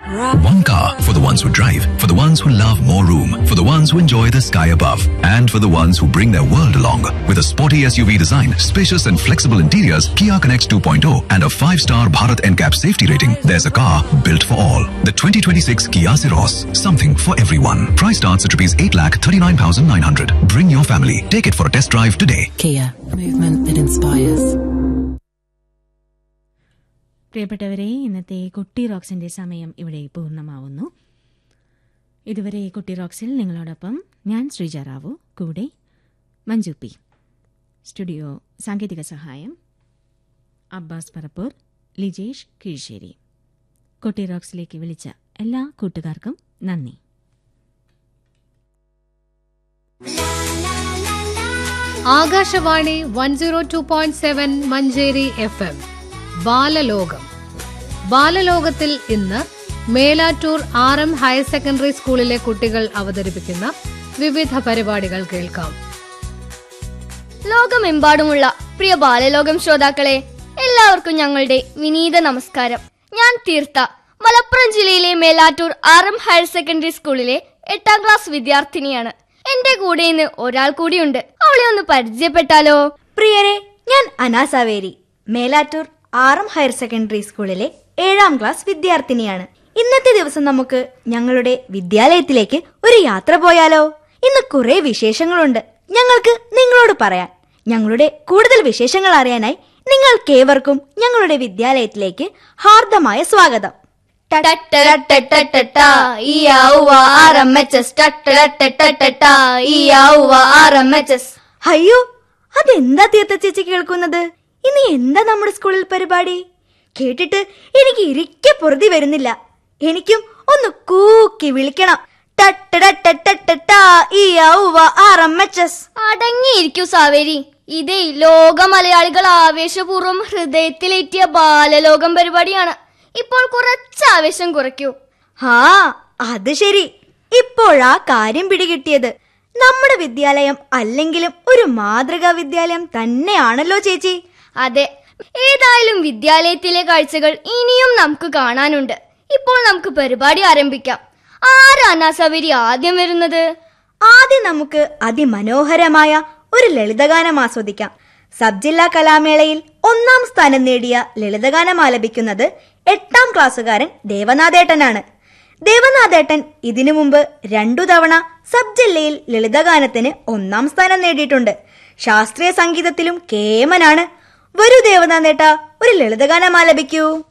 One car for the ones who drive, for the ones who love more room, for the ones who enjoy the sky above, and for the ones who bring their world along. With a sporty SUV design, spacious and flexible interiors, Kia Connects 2.0, and a 5-star Bharat NCAP safety rating, there's a car built for all. The 2026 Kia Ceros, something for everyone. Price starts at rupees 8,39,900. Bring your family. Take it for a test drive today. Kia, movement that inspires. പ്രിയപ്പെട്ടവരെ ഇന്നത്തെ കുട്ടി റോക്സിന്റെ സമയം ഇവിടെ പൂർണ്ണമാവുന്നു ഇതുവരെ കുട്ടി റോക്സിൽ നിങ്ങളോടൊപ്പം ഞാൻ ശ്രീജ റാവു കൂടെ മഞ്ജു പി സ്റ്റുഡിയോ സാങ്കേതിക സഹായം അബ്ബാസ് പറപ്പൂർ ലിജേഷ് കീഴ്ശ്ശേരി കുട്ടി റോക്സിലേക്ക് വിളിച്ച എല്ലാ കൂട്ടുകാർക്കും നന്ദി Akashvani one zero two point seven Manjeri F M Balalokam ബാലലോകത്തിൽ ഇന്ന് Melattur R M higher secondary സ്കൂളിലെ കുട്ടികൾ അവതരിപ്പിക്കുന്ന വിവിധ പരിപാടികൾ കേൾക്കാം ലോകമെമ്പാടുമുള്ള പ്രിയ ബാലലോകം ശ്രോതാക്കളെ എല്ലാവർക്കും ഞങ്ങളുടെ വിനീത നമസ്കാരം ഞാൻ തീർത്ത മലപ്പുറം ജില്ലയിലെ Melattur R M higher secondary സ്കൂളിലെ എട്ടാം ക്ലാസ് വിദ്യാർത്ഥിനിയാണ് എന്റെ കൂടെ ഇന്ന് ഒരാൾ കൂടിയുണ്ട് അവളെ ഒന്ന് പരിചയപ്പെട്ടാലോ പ്രിയരെ ഞാൻ അനാസാവേരി Melattur R M higher secondary സ്കൂളിലെ ഏഴാം ക്ലാസ് വിദ്യാർത്ഥിനിയാണ് ഇന്നത്തെ ദിവസം നമുക്ക് ഞങ്ങളുടെ വിദ്യാലയത്തിലേക്ക് ഒരു യാത്ര പോയാലോ ഇന്ന് കുറെ വിശേഷങ്ങളുണ്ട് ഞങ്ങൾക്ക് നിങ്ങളോട് പറയാൻ ഞങ്ങളുടെ കൂടുതൽ വിശേഷങ്ങൾ അറിയാനായി നിങ്ങൾക്കേവർക്കും ഞങ്ങളുടെ വിദ്യാലയത്തിലേക്ക് ഹാർദമായ സ്വാഗതം ടട്ടരട്ടട്ടട്ടട്ടാ, ഈ ആവുവ RMHS. ടട്ടരട്ടട്ടട്ടട്ടാ, ഈ ആവുവ RMHS. അയ്യോ അതെന്താ തീർത്ത ചേച്ചി കേൾക്കുന്നത് ഇനി എന്താ നമ്മുടെ സ്കൂളിൽ പരിപാടി കേട്ടിട്ട് എനിക്ക് ഇരിക്കെ പൊറുതി വരുന്നില്ല എനിക്കും ഒന്ന് കൂക്കി വിളിക്കണം ടട്ടടട്ടട്ടട്ടട്ടാ, ഈ ഔവ RMHS. അടങ്ങിയിരിക്കൂ സാവേരി ഇതേ ലോക മലയാളികൾ ആവേശപൂർവ്വം ഹൃദയത്തിലേറ്റിയ ബാലലോകം പരിപാടിയാണ് ഇപ്പോൾ കുറച്ച് ആവേശം കുറയ്ക്കൂ ആ അത് ശരി ഇപ്പോഴാ കാര്യം പിടികിട്ടിയത് നമ്മുടെ വിദ്യാലയം അല്ലെങ്കിലും ഒരു മാതൃകാ വിദ്യാലയം തന്നെയാണല്ലോ ചേച്ചി അതെ ഏതായാലും വിദ്യാലയത്തിലെ കാഴ്ചകൾ ഇനിയും നമുക്ക് കാണാനുണ്ട് ഇപ്പോൾ നമുക്ക് പരിപാടി ആരംഭിക്കാം ആരാണ് സവരി ആദ്യം വരുന്നത് ആദ്യം നമുക്ക് അതിമനോഹരമായ ഒരു ലളിതഗാനം ആസ്വദിക്കാം സബ് ജില്ലാ കലാമേളയിൽ ഒന്നാം സ്ഥാനം നേടിയ ലളിതഗാനം ആലപിക്കുന്നത് എട്ടാം ക്ലാസ്സുകാരൻ ദേവനാഥേട്ടനാണ് ദേവനാഥേട്ടൻ ഇതിനു മുമ്പ് രണ്ടു തവണ സബ് ജില്ലയിൽ ലളിതഗാനത്തിന് ഒന്നാം സ്ഥാനം നേടിയിട്ടുണ്ട് ശാസ്ത്രീയ സംഗീതത്തിലും കേമനാണ് വരൂ ദേവനാഥേട്ട ഒരു ലളിതഗാനം ആലപിക്കൂ